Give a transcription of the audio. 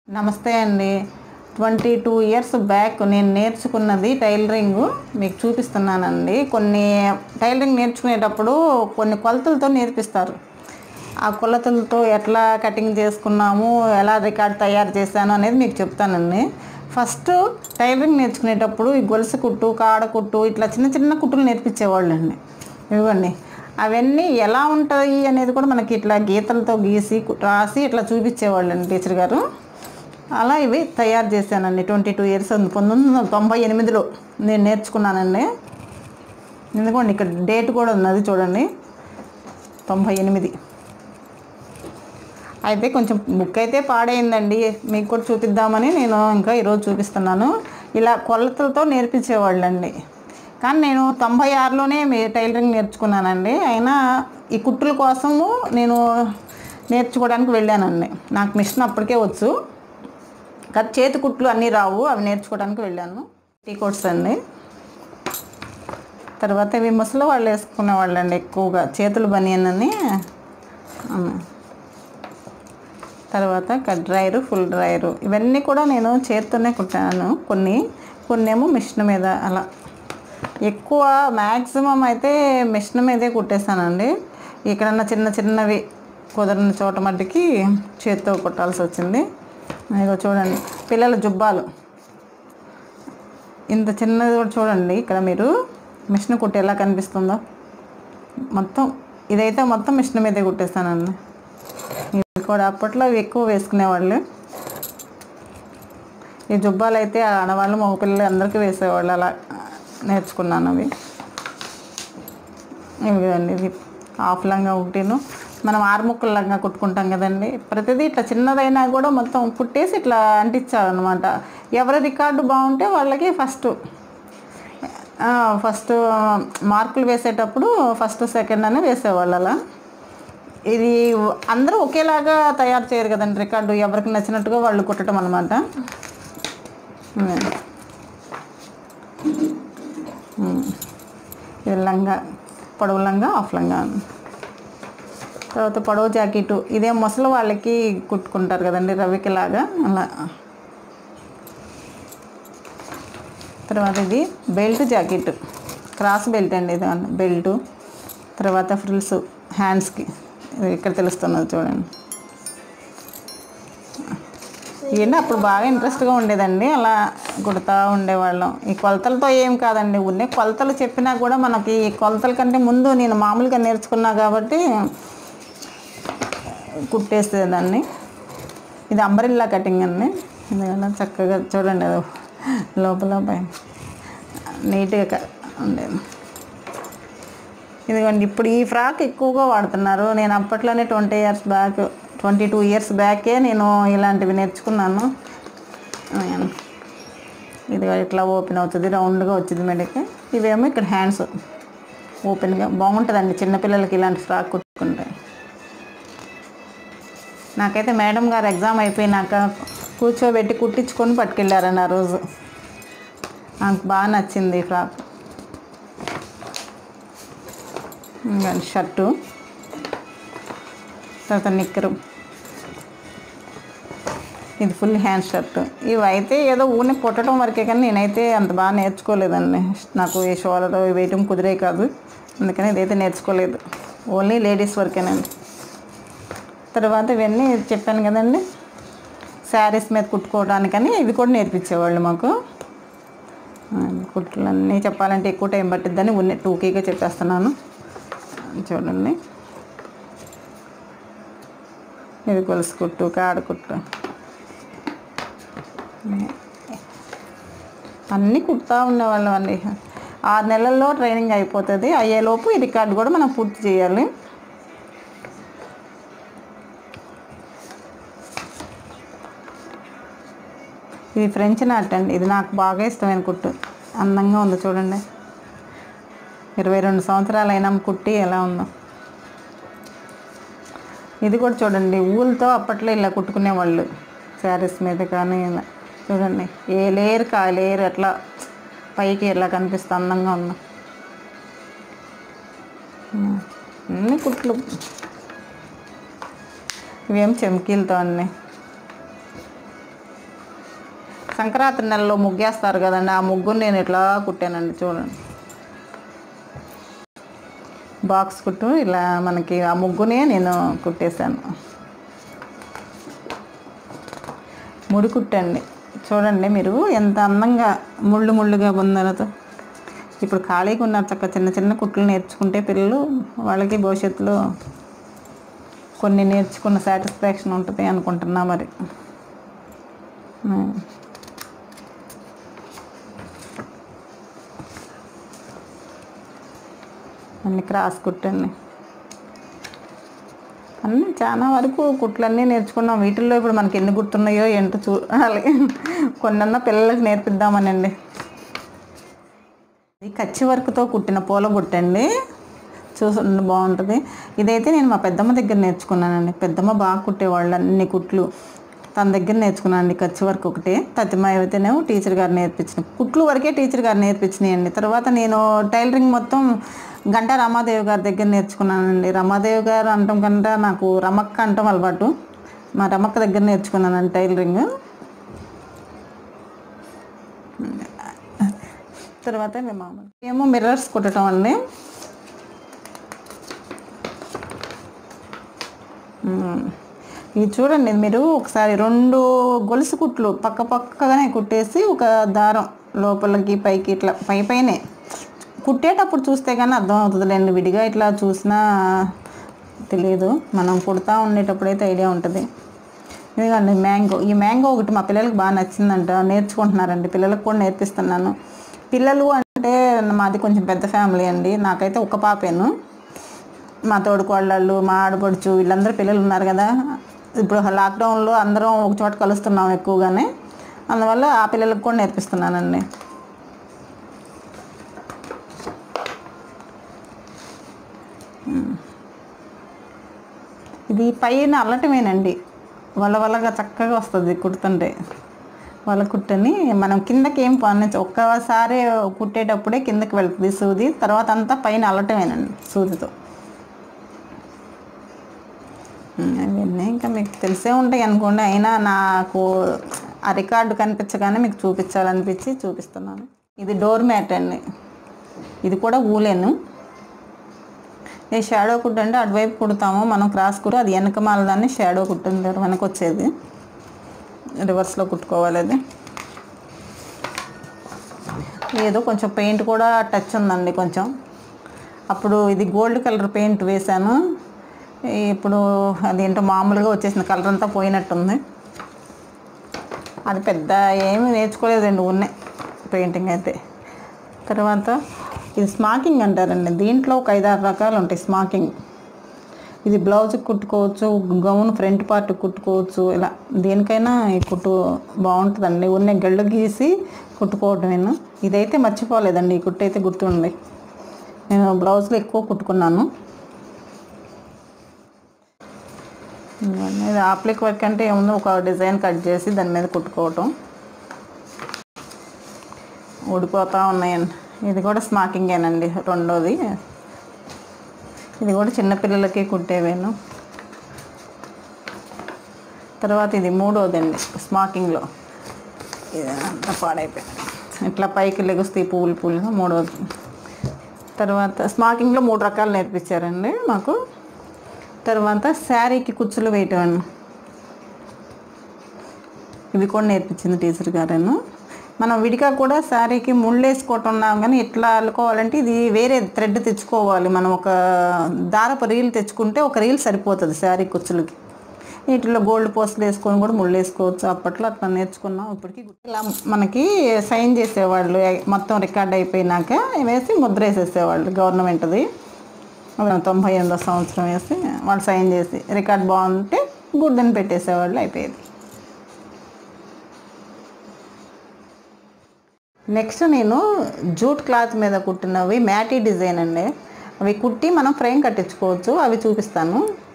నమస్తే అండి twenty two years back నేను నేర్చుకున్నది టైలరింగ్ మీకు చూపిస్తున్నానండి కొన్ని టైలరింగ్ నేర్చుకునేటప్పుడు కొన్ని కొలతలతో నేర్పిస్తారు ఆ కొలతలతో ఎట్లా కటింగ్ చేసుకున్నాము ఎలా రికార్డ్ తయారు చేశాను అనేది మీకు చెప్తానండి ఫస్ట్ టైలరింగ్ నేర్చుకునేటప్పుడు ఈ గొలుసు కుట్టు కాడ కుట్టు ఇట్లా చిన్న చిన్న కుట్టులు నేర్పించేవాళ్ళు అండి ఇవ్వండి అవన్నీ ఎలా ఉంటాయి అనేది కూడా మనకి ఇట్లా గీతలతో గీసి కు- రాసి ఇట్లా చూపించేవాళ్ళు అండి టీచర్ గారు అలా ఇవి తయారు చేశానండి ట్వంటీ టూ ఇయర్స్ ఉంది పంతొమ్మిది వందల తొంభై ఎనిమిదిలో నేను నేర్చుకున్నానండి ఎందుకండి ఇక్కడ డేట్ కూడా ఉన్నది చూడండి తొంభై ఎనిమిది అయితే కొంచెం బుక్ అయితే పాడైందండి మీకు కూడా చూపిద్దామని నేను ఇంకా ఈరోజు చూపిస్తున్నాను ఇలా కొలతలతో నేర్పించేవాళ్ళండి కానీ నేను తొంభై ఆరులోనే మీ టైలరింగ్ నేర్చుకున్నానండి అయినా ఈ కుట్టుల కోసము నేను నేర్చుకోవడానికి వెళ్ళానండి నాకు మిషన్ అప్పటికే వచ్చు కానీ చేతి కుట్లు అన్నీ రావు అవి నేర్చుకోవడానికి వెళ్ళాను టీ కోట్స్ అండి తర్వాత ఇవి ముసలి వాళ్ళు వేసుకునే వాళ్ళండి ఎక్కువగా చేతులు బనియన్ అని అవును. తర్వాత కట్ డ్రైరు ఫుల్ డ్రైరు ఇవన్నీ కూడా నేను చేత్తోనే కుట్టాను కొన్ని కొన్ని ఏమో మిషన్ మీద అలా ఎక్కువ మ్యాక్సిమం అయితే మిషన్ మీదే కుట్టేశానండి ఎక్కడన్నా చిన్న చిన్నవి కుదరని చోట మట్టికి చేత్తో కుట్టాల్సి వచ్చింది ఇదిగో చూడండి పిల్లల జుబ్బాలు ఇంత చిన్నది కూడా చూడండి ఇక్కడ మీరు మిషన్ కుట్టి ఎలా కనిపిస్తుందో మొత్తం ఇదైతే మొత్తం మిషన్ మీదే కుట్టేస్తానండి ఇది కూడా అప్పట్లో ఇవి ఎక్కువ వేసుకునేవాళ్ళు ఈ జుబ్బాలు అయితే ఆడవాళ్ళు మగపిల్లలు అందరికీ వేసేవాళ్ళు అలా నేర్చుకున్నాను అవి ఇవి కదండి ఇది హాఫ్ లంగా ఒకటిను మనం ఆరుముక్కల లంగా కుట్టుకుంటాం కదండి ప్రతిదీ ఇట్లా చిన్నదైనా కూడా మొత్తం కుట్టేసి ఇట్లా అంటించాలన్నమాట ఎవరి రికార్డు బాగుంటే వాళ్ళకి ఫస్ట్ ఫస్ట్ మార్కులు వేసేటప్పుడు ఫస్ట్ సెకండ్ అని వేసేవాళ్ళు అలా ఇది అందరూ ఒకేలాగా తయారు చేయరు కదండి రికార్డు ఎవరికి నచ్చినట్టుగా వాళ్ళు కుట్టడం అనమాట ఇది లంగా పొడవు లంగా ఆఫ్ లంగా తర్వాత పొడవు జాకెట్ ఇదే ముసలి వాళ్ళకి కుట్టుకుంటారు కదండి రవికి లాగా అలా తర్వాత ఇది బెల్ట్ జాకెట్ క్రాస్ బెల్ట్ అండి ఇది బెల్ట్ తర్వాత ఫ్రిల్స్ హ్యాండ్స్కి ఇది ఇక్కడ తెలుస్తున్నది చూడండి ఇవన్నీ అప్పుడు బాగా ఇంట్రెస్ట్గా ఉండేదండి అలా కుడతా ఉండేవాళ్ళం ఈ కొలతలతో ఏం కాదండి ఉన్నే కొలతలు చెప్పినా కూడా మనకి ఈ కొలతల కంటే ముందు నేను మామూలుగా నేర్చుకున్నా కాబట్టి కుట్టేసేదాన్ని ఇది అంబరిల్లా కటింగ్ అండి ఇది అలా చక్కగా చూడండి అది లోపల పైన నీట్గా క- ఉండేది ఇదిగోండి ఇప్పుడు ఈ ఫ్రాక్ ఎక్కువగా వాడుతున్నారు నేను అప్పట్లోనే twenty years back twenty two years బ్యాకే నేను ఇలాంటివి నేర్చుకున్నాను ఇది ఇట్లా ఓపెన్ అవుతుంది రౌండ్గా వచ్చింది మెడకి ఇవేమో ఇక్కడ హ్యాండ్స్ ఓపెన్గా బాగుంటుందండి చిన్నపిల్లలకి ఇలాంటి ఫ్రాక్ కుట్టుకుంటే నాకైతే మేడం గారు ఎగ్జామ్ అయిపోయినాక కూర్చోబెట్టి కుట్టించుకొని పట్టుకెళ్ళారండి ఆ రోజు నాకు బాగా నచ్చింది ఈ ఫ్రాక్ ఇంకా షర్టు తర్వాత నిక్కరు ఇది ఫుల్ హ్యాండ్ షర్ట్ ఇవి అయితే ఏదో ఊరిని కుట్టడం వరకే కానీ నేనైతే అంత బాగా నేర్చుకోలేదండి నాకు ఈ షోలర్ వేయటం కుదిరే కాదు అందుకని ఇదైతే నేర్చుకోలేదు ఓన్లీ లేడీస్ వరకేనండి తర్వాత ఇవన్నీ చెప్పాను కదండి శారీస్ మీద కుట్టుకోవడానికని ఇవి కూడా నేర్పించేవాళ్ళు మాకు ఆ, కుట్లన్నీ చెప్పాలంటే ఎక్కువ టైం పట్టిద్దని ఉన్న టూకీగా చెప్పేస్తున్నాను చూడండి ఇది గొలుసు కుట్టు కాడ కుట్టు అన్నీ కుడతా ఉండేవాళ్ళం అండి ఆరు నెలల్లో ట్రైనింగ్ అయిపోతుంది అయ్యేలోపు ఈ రికార్డు కూడా మనం పూర్తి చేయాలి ఇది ఫ్రెంచ్ నాట్ అండి ఇది నాకు బాగా ఇష్టమైన కుట్టు అందంగా ఉంది చూడండి ఇరవై రెండు సంవత్సరాలు అయినా కుట్టి ఎలా ఉందో ఇది కూడా చూడండి ఊళ్ళతో అప్పట్లో ఇలా కుట్టుకునేవాళ్ళు శారీస్ మీద కానీ ఇలా చూడండి ఏ లేయర్ కా లేయర్ ఎట్లా పైకి ఎలా కనిపిస్తే అందంగా ఉందో ఉమ్, అన్ని కుట్లు ఇవేం చెమ్కీలతో అన్నీ సంక్రాంతి నెలలో ముగ్గేస్తారు కదండి ఆ ముగ్గును నేను ఇట్లా కుట్టానండి చూడండి బాక్స్ కుట్టు ఇలా మనకి ఆ ముగ్గునే నేను కుట్టేశాను ముడి కుట్టండి చూడండి మీరు ఎంత అందంగా ముళ్ళు ముళ్ళుగా ఉందనతో ఇప్పుడు ఖాళీగా ఉన్నారు చక్క చిన్న చిన్న కుట్లు నేర్చుకుంటే పిల్లలు వాళ్ళకి భవిష్యత్తులో కొన్ని నేర్చుకున్న సాటిస్ఫాక్షన్ ఉంటుంది అనుకుంటున్నా మరి ఉమ్. అన్ని క్రాస్ కుట్టండి అన్నీ చాలా వరకు కుట్లన్నీ నేర్చుకున్నాం వీటిల్లో ఇప్పుడు మనకి ఎన్ని గుర్తున్నాయో ఏంటో చూడాలి కొన్నన్నా పిల్లలకి నేర్పిద్దామనండి ఇది కచ్చి వర్క్తో కుట్టిన పూల గుట్టండి చూసండి బాగుంటుంది ఇదైతే నేను మా పెద్దమ్మ దగ్గర నేర్చుకున్నానండి పెద్దమ్మ బాగా కుట్టేవాళ్ళు అన్ని కుట్లు తన దగ్గర నేర్చుకున్నానండి కచ్చి వర్క్ ఒకటే తతిమ అయితేనేమో టీచర్ గారు నేర్పించిన కుట్లు వరకే టీచర్ గారు నేర్పించినాయండి తర్వాత నేను టైలరింగ్ మొత్తం గంటా రమాదేవి గారి దగ్గర నేర్చుకున్నానండి రమాదేవి గారు అంటాం కంటే నాకు రమక్క అంటాం అలవాటు మా రమక్క దగ్గర నేర్చుకున్నానండి టైలరింగ్ తర్వాత మేము మామూలు ఏమో మిర్రర్స్ కుట్టడం అండి మ్మ్. ఇది చూడండి మీరు ఒకసారి రెండు గొలుసు కుట్లు పక్క పక్కగానే కుట్టేసి ఒక దారం లోపలికి పైకి ఇట్లా పై పైనే కుట్టేటప్పుడు చూస్తే కానీ అర్థం అవుతుందిలేండి విడిగా ఇట్లా చూసినా తెలియదు మనం కుడతా ఉండేటప్పుడు అయితే ఐడియా ఉంటుంది ఇదిగోండి మ్యాంగో ఈ మ్యాంగో ఒకటి మా పిల్లలకి బాగా నచ్చిందంట నేర్చుకుంటున్నారండి పిల్లలకు కూడా నేర్పిస్తున్నాను పిల్లలు అంటే మాది కొంచెం పెద్ద ఫ్యామిలీ అండి నాకైతే ఒక పాపేను మా తోడుకోళ్ళళ్ళు మా ఆడపడుచు వీళ్ళందరూ పిల్లలు ఉన్నారు కదా ఇప్పుడు లాక్డౌన్లో అందరం ఒక చోట కలుస్తున్నాం ఎక్కువగానే అందువల్ల ఆ పిల్లలకు కూడా నేర్పిస్తున్నానండి ఇది పైన అల్లటమేనండి వల్ల వల్లగా చక్కగా వస్తుంది కుడుతుంటే వాళ్ళ కుట్టని మనం కిందకి ఏం పని ఒక్కసారి కుట్టేటప్పుడే కిందకి వెళ్తుంది సూది తర్వాత అంతా పైన అల్లటమేనండి సూదితో ఉమ్, అవన్నీ ఇంకా మీకు తెలిసే ఉంటాయి అనుకోండి అయినా నాకు ఆ రికార్డు కనిపించగానే మీకు చూపించాలనిపించి చూపిస్తున్నాను ఇది డోర్ మ్యాట్ అండి ఇది కూడా ఊలేను ఈ షాడో కుట్టు అంటే అటువైపు కుడతాము మనం క్రాస్ కుట్టు అది వెనక మాలదాన్ని షాడో కుట్టుంటారు వెనక వచ్చేది రివర్స్లో కుట్టుకోవాలి అది ఏదో కొంచెం పెయింట్ కూడా టచ్ ఉందండి కొంచెం అప్పుడు ఇది గోల్డ్ కలర్ పెయింట్ వేశాను ఇప్పుడు అదేంటో మామూలుగా వచ్చేసిన కలర్ అంతా పోయినట్టుంది అది పెద్ద ఏమి నేర్చుకోలేదండి ఉన్నాయి పెయింటింగ్ అయితే తర్వాత ఇది స్మాకింగ్ అంటారండి దీంట్లో ఒక ఐదారు రకాలు ఉంటాయి స్మాకింగ్ ఇది బ్లౌజ్ కుట్టుకోవచ్చు గౌన్ ఫ్రంట్ పార్ట్ కుట్టుకోవచ్చు ఇలా దేనికైనా ఈ కుట్టు బాగుంటుందండి ఉన్న గళ్ళు గీసి కుట్టుకోవటమేను ఇదైతే మర్చిపోలేదండి ఈ కుట్టు అయితే గుర్తుంది నేను బ్లౌజ్లో ఎక్కువ కుట్టుకున్నాను ఇవన్నీ ఇది ఆప్లిక్ వర్క్ అంటే ఏముందో ఒక డిజైన్ కట్ చేసి దాని మీద కుట్టుకోవటం ఊడిపోతూ ఉన్నాయండి ఇది కూడా స్మాకింగేనండి రెండోది ఇది కూడా చిన్నపిల్లలకి కుట్టేవేను తర్వాత ఇది మూడోదండి స్మాకింగ్లో ఇది అంతా పాడైపోయింది ఇట్లా పైకి లెగుస్తాయి పువ్వులు పువ్వులుగా మూడోది తర్వాత స్మాకింగ్లో మూడు రకాలు నేర్పించారండి మాకు తర్వాత శారీకి కుచ్చులు వేయటం అండి ఇవి కూడా నేర్పించింది టీచర్ గారేను మనం విడిగా కూడా శారీకి ముళ్ళు వేసుకోవటం ఉన్నాం కానీ ఎట్లా అల్లుకోవాలంటే ఇది వేరే థ్రెడ్ తెచ్చుకోవాలి మనం ఒక దారపు రీల్ తెచ్చుకుంటే ఒక రీల్ సరిపోతుంది శారీ కుచ్చులకి వీటిలో గోల్డ్ పోస్టులు వేసుకొని కూడా ముళ్ళు వేసుకోవచ్చు అప్పట్లో అట్లా నేర్చుకున్నాం ఇప్పటికి గుర్తు- ఇలా మనకి సైన్ చేసేవాళ్ళు మొత్తం రికార్డ్ అయిపోయినాక వేసి ముద్ర వేసేసేవాళ్ళు గవర్నమెంట్ది అది తొంభై ఎనిమిదో సంవత్సరం వేసి వాళ్ళు సైన్ చేసి రికార్డ్ బాగుంటే గుడ్డని పెట్టేసేవాళ్ళు అయిపోయేది నెక్స్ట్ నేను జూట్ క్లాత్ మీద కుట్టినవి మ్యాటీ డిజైన్ అండి అవి కుట్టి మనం ఫ్రేమ్ కట్టించుకోవచ్చు అవి చూపిస్తాను